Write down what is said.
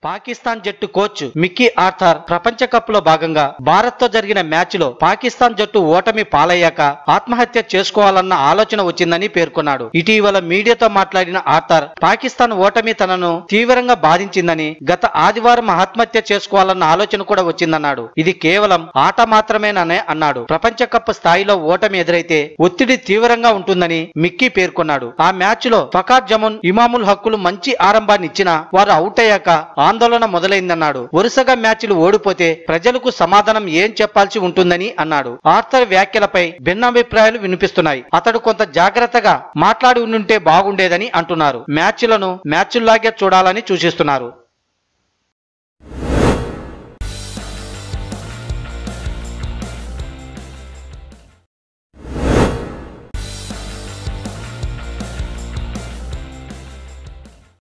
పాకిస్తాన్ జట్టు coach Mickey Arthur ప్రపంచ cup లో భాగంగా భారత్ తో జరిగిన మ్యాచ్ లో పాకిస్తాన్ జట్టు ఓటమి పాలయ్యాక ఆత్మహత్య చేసుకోవాలన్న ఆలోచన వచ్చిందని పేర్కొన్నాడు ఇటీవల మీడియాతో మాట్లాడిన ఆర్థర్ పాకిస్తాన్ ఓటమి తనను తీవ్రంగా బాధించిందని గత ఆదివారం ఆత్మహత్య చేసుకోవాలన్న ఆలోచన కూడా వచ్చిందన్నాడు ఇది కేవలం ఆట మాత్రమేననే అన్నాడు ప్రపంచ కప్ స్థాయిలో ఓటమి ఎదురైతే ఒత్తిడి తీవ్రంగా ఉంటుందని మిక్కీ పేర్కొన్నాడు ఆ మ్యాచ్ లో ఫకార్ జమున్ ఇమాముల్ హక్కులు మంచి ఆరంభాన్ని ఇచ్చినా వారు అవుట్ అయ్యాక ఆందోళన మొదలైందన్నాడు వరుసగా మ్యాచ్లు ఓడిపోతే ప్రజలకు సమాధానం ఏం చెప్పాల్సి ఉంటుందని అన్నాడు ఆర్థర్ వ్యాఖ్యలపై భిన్నాభిప్రాయాలు వినిపిస్తున్నాయి అతడు కొంత జాగ్రత్తగా మాట్లాడి ఉండుంటే బాగుండేదని అంటున్నారు మ్యాచ్లను మ్యాచ్ల్లాగే చూడాలని సూచిస్తున్నారు